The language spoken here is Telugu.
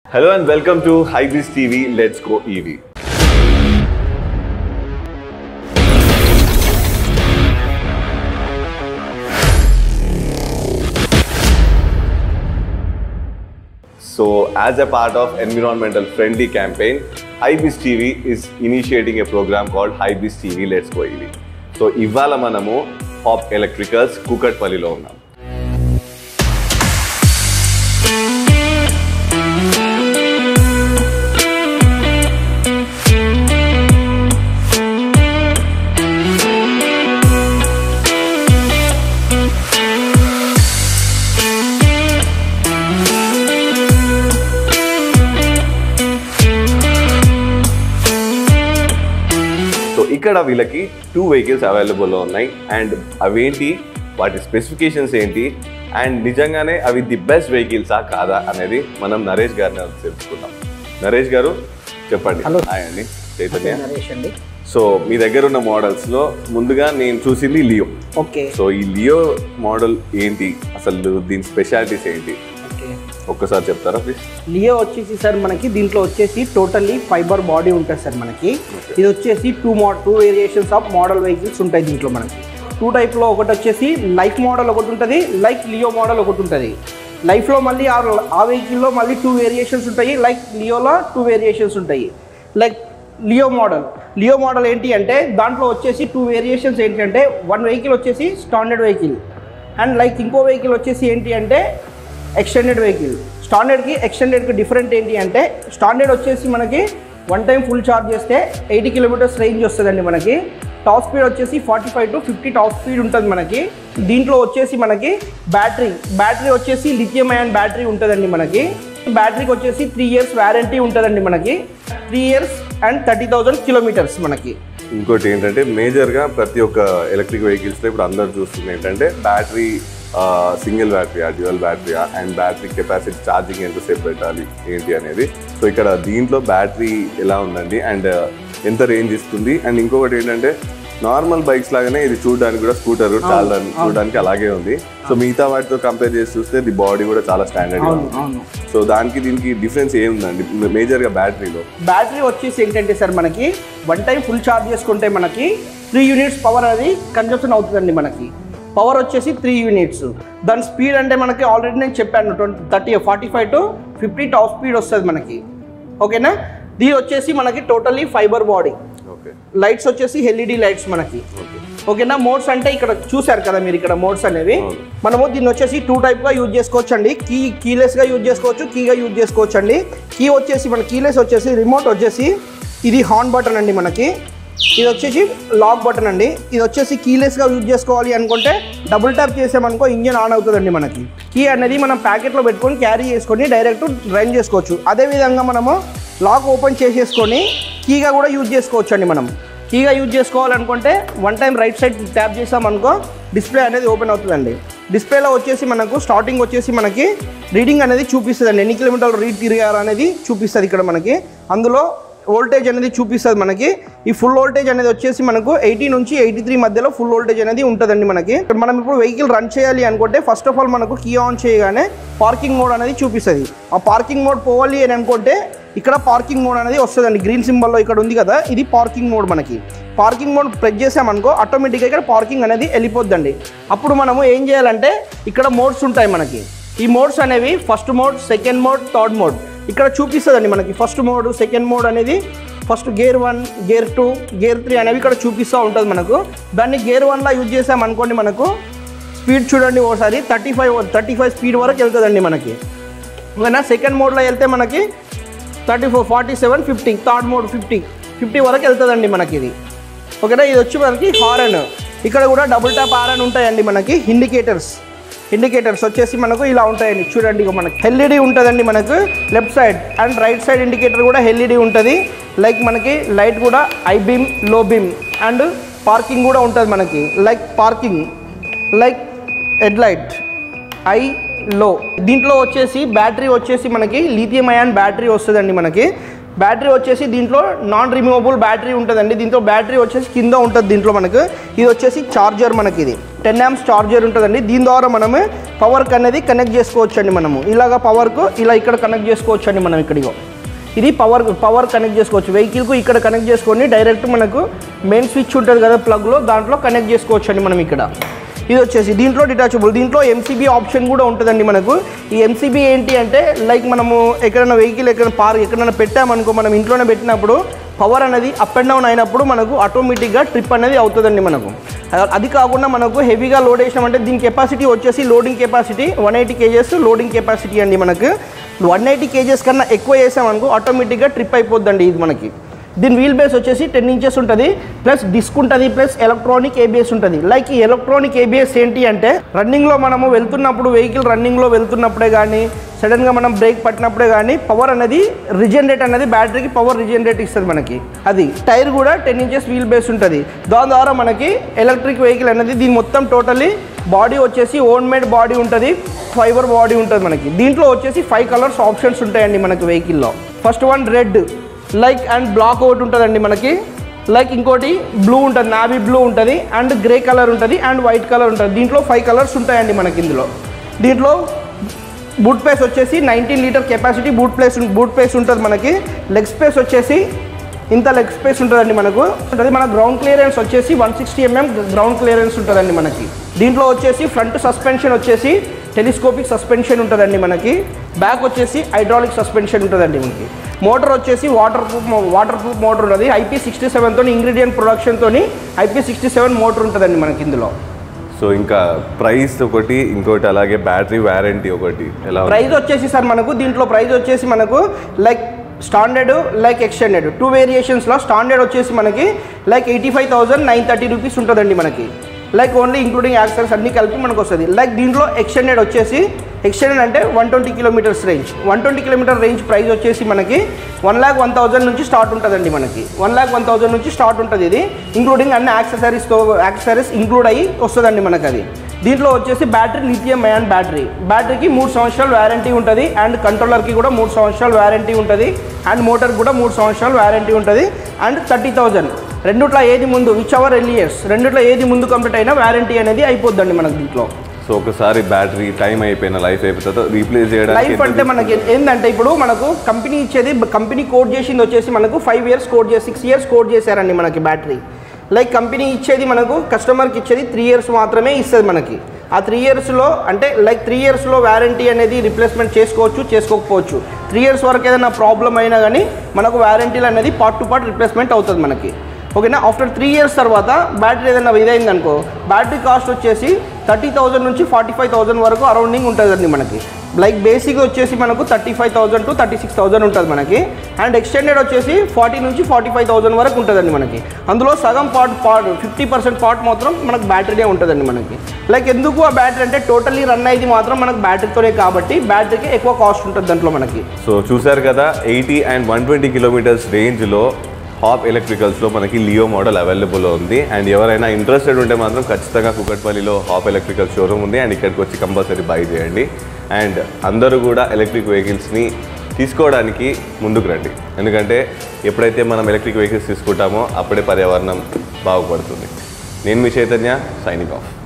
Hello and welcome to Hybris TV Let's Go EV. So, as a part of environmental friendly campaign, Hybris TV is initiating a program called Hybris TV Let's Go EV. So ఇవాళ మనము హాప్ ఎలక్ట్రికల్స్ కూకట్పల్లిలో ఉన్నాం సో ఇక్కడ వీళ్ళకి టూ వెహికల్స్ అవైలబుల్లో ఉన్నాయి అండ్ అవేంటి వాటి స్పెసిఫికేషన్స్ ఏంటి అండ్ నిజంగానే అవి ది బెస్ట్ వెహికల్సా కాదా అనేది మనం నరేష్ గారిని తెలుసుకుందాం నరేష్ గారు చెప్పండి Hello. హాయ్ అండి చైతన్య నరేష్ అండి సో మీ దగ్గర ఉన్న మోడల్స్లో ముందుగా నేను చూసింది లియో ఓకే సో ఈ లియో మోడల్ ఏంటి అసలు దీని స్పెషాలిటీస్ ఏంటి ఓకే ఒక్కసారి చెప్తారా ప్లీజ్ లియో వచ్చేసి సార్ మనకి దీంట్లో వచ్చేసి టోటల్లీ ఫైబర్ బాడీ ఉంటుంది సార్ మనకి Okay. ఇది వచ్చేసి టూ మో two variations of model vehicles ఉంటాయి దీంట్లో మనకి టూ టైప్లో ఒకటి వచ్చేసి లైఫ్ మోడల్ ఒకటి ఉంటుంది లైక్ లియో మోడల్ ఒకటి ఉంటుంది లైఫ్లో మళ్ళీ ఆ ఆ వెహికల్లో మళ్ళీ టూ వేరియేషన్స్ ఉంటాయి లైక్ లియోలో టూ వేరియేషన్స్ ఉంటాయి like Leo model Leo model ఏంటి అంటే దాంట్లో వచ్చేసి టూ వేరియేషన్స్ ఏంటంటే వన్ వెహికల్ వచ్చేసి స్టాండర్డ్ వెహికల్ అండ్ లైక్ ఇంకో వెహికల్ వచ్చేసి ఏంటి అంటే ఎక్స్టెండెడ్ వెహికల్ స్టాండర్డ్కి ఎక్స్టెండెడ్కి డిఫరెంట్ ఏంటి అంటే స్టాండర్డ్ వచ్చేసి మనకి వన్ టైం ఫుల్ ఛార్జ్ చేస్తే ఎయిటీ కిలోమీటర్స్ రేంజ్ వస్తుందండి మనకి టాప్ స్పీడ్ వచ్చేసి forty five to fifty top speed ఉంటుంది మనకి దీంట్లో వచ్చేసి మనకి బ్యాటరీ బ్యాటరీ వచ్చేసి లిథియం అయాన్ బ్యాటరీ ఉంటుందండి మనకి బ్యాటరీకి వచ్చేసి త్రీ ఇయర్స్ వ్యారంటీ ఉంటుందండి మనకి three years and thirty thousand kilometres మనకి ఇంకోటి ఏంటంటే మేజర్గా ప్రతి ఒక్క ఎలక్ట్రిక్ వెహికల్స్లో ఇప్పుడు అందరు చూస్తుంది ఏంటంటే బ్యాటరీ సింగిల్ బ్యాటరీయా డ్యూయల్ బ్యాటరీయా అండ్ బ్యాటరీ కెపాసిటీ ఛార్జింగ్ ఎంతసేపు పెట్టాలి ఏంటి అనేది సో ఇక్కడ దీంట్లో బ్యాటరీ ఎలా ఉందండి అండ్ ఎంత రేంజ్ ఇస్తుంది అండ్ ఇంకొకటి ఏంటంటే నార్మల్ బైక్స్ లాగానే ఇది చూడడానికి కూడా స్కూటర్ చాలా చూడడానికి అలాగే ఉంది సో మిగతా వాటితో కంపేర్ చేసి చూస్తే ది బాడీ కూడా చాలా స్టాండర్డ్ అవును అవును సో దానికి దీనికి డిఫరెన్స్ ఏముందండి మేజర్గా బ్యాటరీలో బ్యాటరీ వచ్చేసి ఏంటంటే సార్ మనకి వన్ టైం ఫుల్ ఛార్జ్ చేసుకుంటే మనకి త్రీ యూనిట్స్ పవర్ అనేది కన్జప్షన్ అవుతుందండి మనకి పవర్ వచ్చేసి త్రీ యూనిట్స్ దాని స్పీడ్ అంటే మనకి ఆల్రెడీ నేను చెప్పాను twenty thirty forty five to fifty top speed వస్తుంది మనకి ఓకేనా దీని వచ్చేసి మనకి totally fibre body okay lights వచ్చేసి ఎల్ఈడి లైట్స్ మనకి ఓకే ఓకేనా మోడ్స్ అంటే ఇక్కడ చూశారు కదా మీరు ఇక్కడ మోడ్స్ అనేవి అవును. మనము దీన్ని వచ్చేసి టూ టైప్గా యూజ్ చేసుకోవచ్చు అండి కీ కీలెస్గా యూజ్ చేసుకోవచ్చు కీగా యూజ్ చేసుకోవచ్చు అండి కీ వచ్చేసి మన కీలెస్ వచ్చేసి రిమోట్ వచ్చేసి ఇది హార్న్ బటన్ అండి మనకి ఇది వచ్చేసి లాక్ బటన్ అండి ఇది వచ్చేసి కీలెస్గా యూజ్ చేసుకోవాలి అనుకుంటే డబుల్ ట్యాప్ చేసామనుకో ఇంజిన్ ఆన్ అవుతుందండి మనకి కీ అనేది మనం ప్యాకెట్లో పెట్టుకొని క్యారీ చేసుకొని డైరెక్ట్ రన్ చేసుకోవచ్చు అదేవిధంగా మనము లాక్ ఓపెన్ చేసేసుకొని కీగా కూడా యూజ్ చేసుకోవచ్చు అండి మనం కీగా యూజ్ చేసుకోవాలనుకుంటే one time right side tap చేసామనుకో డిస్ప్లే అనేది ఓపెన్ అవుతుందండి డిస్ప్లేలో వచ్చేసి మనకు స్టార్టింగ్ వచ్చేసి మనకి రీడింగ్ అనేది చూపిస్తుంది ఎన్ని కిలోమీటర్లు రీడ్ తిరిగారు అనేది చూపిస్తుంది ఇక్కడ మనకి అందులో వోల్టేజ్ అనేది చూపిస్తుంది మనకి ఈ ఫుల్ వోల్టేజ్ అనేది వచ్చేసి మనకు ఎయిటీ నుంచి ఎయిటీ త్రీ మధ్యలో ఫుల్ వోల్టేజ్ అనేది ఉంటుందండి మనకి మనం ఇప్పుడు వెహికల్ రన్ చేయాలి అనుకుంటే ఫస్ట్ ఆఫ్ ఆల్ మనకు కీ ఆన్ చేయగానే పార్కింగ్ మోడ్ అనేది చూపిస్తుంది ఆ పార్కింగ్ మోడ్ పోవాలి అని అనుకుంటే ఇక్కడ పార్కింగ్ మోడ్ అనేది వస్తుందండి గ్రీన్ సింబల్లో ఇక్కడ ఉంది కదా ఇది పార్కింగ్ మోడ్ మనకి పార్కింగ్ మోడ్ ప్రెస్ చేసామనుకో ఆటోమేటిక్గా ఇక్కడ పార్కింగ్ అనేది వెళ్ళిపోద్దండి అప్పుడు మనము ఏం చేయాలంటే ఇక్కడ మోడ్స్ ఉంటాయి మనకి ఈ మోడ్స్ అనేవి first mode second mode third mode ఇక్కడ చూపిస్తుందండి మనకి ఫస్ట్ మోడ్ సెకండ్ మోడ్ అనేది first gear one gear two gear three అనేవి ఇక్కడ చూపిస్తూ ఉంటుంది మనకు దాన్ని గేర్ వన్లో యూజ్ చేసామనుకోండి మనకు స్పీడ్ చూడండి ఒకసారి thirty five thirty five speed వరకు వెళ్తుందండి మనకి ఓకేనా సెకండ్ మోడ్లో వెళ్తే మనకి thirty four forty seven fifty third mode fifty fifty వరకు వెళ్తుందండి మనకి ఇది ఓకేనా ఇది వచ్చి మనకి హారన్ ఇక్కడ కూడా డబుల్ ట్యాప్ హారన్ ఉంటాయండి మనకి ఇండికేటర్స్ ఇండికేటర్స్ వచ్చేసి మనకు ఇలా ఉంటాయండి చూడండి ఇక మనకి ఎల్ఈడి ఉంటుందండి మనకు left side and right side indicator కూడా ఎల్ఈడి ఉంటుంది లైక్ మనకి లైట్ కూడా high beam low beam and parking కూడా ఉంటుంది మనకి like parking like headlight high low దీంట్లో వచ్చేసి బ్యాటరీ వచ్చేసి మనకి లీథియం అయాన్ బ్యాటరీ వస్తుందండి మనకి బ్యాటరీ వచ్చేసి దీంట్లో నాన్ రిమూవబుల్ బ్యాటరీ ఉంటుందండి దీంట్లో బ్యాటరీ వచ్చేసి కింద ఉంటుంది దీంట్లో మనకు ఇది వచ్చేసి చార్జర్ మనకి ఇది టెన్ యామ్స్ చార్జర్ ఉంటుందండి దీని ద్వారా మనము పవర్కి అనేది కనెక్ట్ చేసుకోవచ్చు అండి మనము ఇలాగ పవర్కు ఇలా ఇక్కడ కనెక్ట్ చేసుకోవచ్చు అండి మనం ఇక్కడిగో ఇది పవర్ పవర్ కనెక్ట్ చేసుకోవచ్చు వెహికల్కు ఇక్కడ కనెక్ట్ చేసుకొని డైరెక్ట్ మనకు మెయిన్ స్విచ్ ఉంటుంది కదా ప్లగ్లో దాంట్లో కనెక్ట్ చేసుకోవచ్చు అండి మనం ఇక్కడ ఇది వచ్చేసి దీంట్లో డిటాచబుల్ దీంట్లో ఎంసీబీ ఆప్షన్ కూడా ఉంటుందండి మనకు ఈ ఎంసీబీ ఏంటి అంటే లైక్ మనము ఎక్కడైనా వెహికల్ ఎక్కడ పార్క్ ఎక్కడైనా పెట్టామనుకో మనం ఇంట్లోనే పెట్టినప్పుడు పవర్ అనేది అప్ అండ్ డౌన్ అయినప్పుడు మనకు ఆటోమేటిక్గా ట్రిప్ అనేది అవుతుందండి మనకు అ- అది కాకుండా మనకు హెవీగా లోడ్ వేసినామంటే దీని కెపాసిటీ వచ్చేసి loading capacity one eighty kgs loading capacity అండి మనకు వన్ ఎయిటీ కేజెస్ కన్నా ఎక్కువ వేసామనుకో ఆటోమేటిక్గా ట్రిప్ అయిపోద్దండి ఇది మనకి దీని వీల్ బేస్ వచ్చేసి టెన్ ఇంచెస్ ఉంటుంది ప్లస్ డిస్క్ ఉంటుంది ప్లస్ ఎలక్ట్రానిక్ ఏబిఎస్ ఉంటుంది లైక్ ఈ ఎలక్ట్రానిక్ ఏబిఎస్ ఏంటి అంటే రన్నింగ్లో మనము వెళ్తున్నప్పుడు వెహికల్ రన్నింగ్లో వెళ్తున్నప్పుడే కానీ సడన్గా మనం బ్రేక్ పట్టినప్పుడే కానీ పవర్ అనేది రిజనరేట్ అనేది బ్యాటరీకి పవర్ రిజనరేట్ ఇస్తుంది మనకి అది టైర్ కూడా టెన్ ఇంచెస్ వీల్ బేస్ ఉంటుంది దాని ద్వారా మనకి ఎలక్ట్రిక్ వెహికల్ అనేది దీని మొత్తం టోటలీ బాడీ వచ్చేసి ఓన్ మేడ్ బాడీ ఉంటుంది ఫైబర్ బాడీ ఉంటుంది మనకి దీంట్లో వచ్చేసి ఫైవ్ కలర్స్ ఆప్షన్స్ ఉంటాయండి మనకి వెహికల్లో first one red like and black ఒకటి ఉంటుందండి మనకి లైక్ ఇంకోటి బ్లూ ఉంటుంది నావీ బ్లూ ఉంటుంది అండ్ గ్రే కలర్ ఉంటుంది అండ్ వైట్ కలర్ ఉంటుంది దీంట్లో ఫైవ్ కలర్స్ ఉంటాయండి మనకి ఇందులో దీంట్లో బూట్ ప్లేస్ వచ్చేసి nineteen litre capacity boot place boot place ఉంటుంది మనకి లెగ్ స్పేస్ వచ్చేసి ఇంత లెగ్ స్పేస్ ఉంటుందండి మనకు ఉంటుంది మన గ్రౌండ్ క్లియరెన్స్ వచ్చేసి one sixty mm ground clearance ఉంటుందండి మనకి దీంట్లో వచ్చేసి ఫ్రంట్ సస్పెన్షన్ వచ్చేసి టెలిస్కోపిక్ సస్పెన్షన్ ఉంటుందండి మనకి బ్యాక్ వచ్చేసి హైడ్రాలిక్ సస్పెన్షన్ ఉంటుందండి మనకి మోటార్ వచ్చేసి waterproof waterproof motor ఉంటుంది ఐపీ సిక్స్టీ సెవెన్తో ఇంగ్రీడియంట్ ప్రొడక్షన్తో ఐపీ సిక్స్టీ సెవెన్ మోటార్ ఉంటుందండి మనకి ఇందులో సో ఇంకా ప్రైస్ ఒకటి ఇంకోటి అలాగే బ్యాటరీ వారంటీ ఒకటి ఎలా ఉంది? ప్రైస్ వచ్చేసి సార్ మనకు దీంట్లో ప్రైస్ వచ్చేసి మనకు like standard like extended two వేరియేషన్స్లో స్టాండర్డ్ వచ్చేసి మనకి like eighty five thousand nine thirty rupees ఉంటుందండి మనకి లైక్ ఓన్లీ ఇంక్లూడింగ్ యాక్సెస్ అన్ని కలిపి మనకు వస్తుంది లైక్ దీంట్లో ఎక్స్టెండెడ్ వచ్చేసి ఎక్స్టెండెడ్ అంటే one twenty kilometres range one twenty kilometre range price వచ్చేసి మనకి వన్ ల్యాక్ వన్ థౌసండ్ నుంచి స్టార్ట్ ఉంటుందండి మనకి వన్ ల్యాక్ వన్ థౌసండ్ నుంచి స్టార్ట్ ఉంటుంది ఇది ఇంక్లూడింగ్ అన్ని యాక్సెసరీస్తో యాక్సెసరీస్ ఇంక్లూడ్ అయ్యి వస్తుందండి మనకి అది దీంట్లో వచ్చేసి బ్యాటరీ లిథియం అయాన్ బ్యాటరీ బ్యాటరీకి మూడు సంవత్సరాలు వారంటీ ఉంటుంది అండ్ కంట్రోలర్కి కూడా మూడు సంవత్సరాలు వారంటీ ఉంటుంది అండ్ మోటార్ కూడా మూడు సంవత్సరాలు వారంటీ ఉంటుంది అండ్ థర్టీ థౌజండ్ రెండుట్లో ఏది ముందు విచ్ అవర్ ఎల్ఈఎస్ రెండుట్లో ఏది ముందు కంప్లీట్ అయినా వారంటీ అనేది అయిపోద్దండి మనకి దీంట్లో సో ఒకసారి బ్యాటరీ టైం అయిపోయిన లైఫ్ అయిపోయిన తర్వాత రీప్లేస్ చేయడానికి లైఫ్ అంటే మనకి ఏంటంటే ఇప్పుడు మనకు కంపెనీ ఇచ్చేది కంపెనీ కోడ్ చేసింది వచ్చేసి మనకు ఫైవ్ ఇయర్స్ కోడ్ చేసి సిక్స్ ఇయర్స్ కోడ్ చేశారండి మనకి బ్యాటరీ లైక్ కంపెనీ ఇచ్చేది మనకు కస్టమర్కి ఇచ్చేది త్రీ ఇయర్స్ మాత్రమే ఇస్తుంది మనకి ఆ త్రీ ఇయర్స్లో అంటే లైక్ త్రీ ఇయర్స్లో వారంటీ అనేది రిప్లేస్మెంట్ చేసుకోవచ్చు చేసుకోకపోవచ్చు త్రీ ఇయర్స్ వరకు ఏదైనా ప్రాబ్లం అయినా కానీ మనకు వారంటీలు అనేది పార్ట్ టు పార్ట్ రిప్లేస్మెంట్ అవుతుంది మనకి ఓకేనా ఆఫ్టర్ త్రీ ఇయర్స్ తర్వాత బ్యాటరీ ఏదైనా ఇదైంది అనుకో బ్యాటరీ కాస్ట్ వచ్చేసి థర్టీ థౌజండ్ నుంచి ఫార్టీ ఫైవ్ థౌజండ్ వరకు అరౌండింగ్ ఉంటుందండి మనకి లైక్ బేసిక్ వచ్చేసి మనకు thirty five thousand to thirty six thousand ఉంటుంది మనకి అండ్ ఎక్స్టెండెడ్ వచ్చేసి ఫార్టీ నుంచి ఫార్టీ ఫైవ్ థౌసండ్ వరకు ఉంటుందండి మనకి అందులో సగం part part fifty percent part మాత్రం మనకు బ్యాటరీనే ఉంటుందండి మనకి లైక్ ఎందుకు ఆ బ్యాటరీ అంటే టోటల్లీ రన్ అయ్యేది మాత్రం మనకు బ్యాటరీతోనే కాబట్టి బ్యాటరీకి ఎక్కువ కాస్ట్ ఉంటుంది దాంట్లో మనకి సో చూసారు కదా eighty and one twenty kilometres రేంజ్లో హాప్ ఎలక్ట్రికల్స్లో మనకి లియో మోడల్ అవైలబుల్ ఉంది అండ్ ఎవరైనా ఇంట్రెస్టెడ్ ఉంటే మాత్రం ఖచ్చితంగా కుకట్పల్లిలో హాప్ ఎలక్ట్రికల్ షోరూమ్ ఉంది అండ్ ఇక్కడికి వచ్చి కంపల్సరీ బై చేయండి అండ్ అందరూ కూడా ఎలక్ట్రిక్ వెహికల్స్ని తీసుకోవడానికి ముందుకు రండి ఎందుకంటే ఎప్పుడైతే మనం ఎలక్ట్రిక్ వెహికల్స్ తీసుకుంటామో అప్పుడే పర్యావరణం బాగుపడుతుంది నేను మీ చైతన్య సైనింగ్ ఆఫ్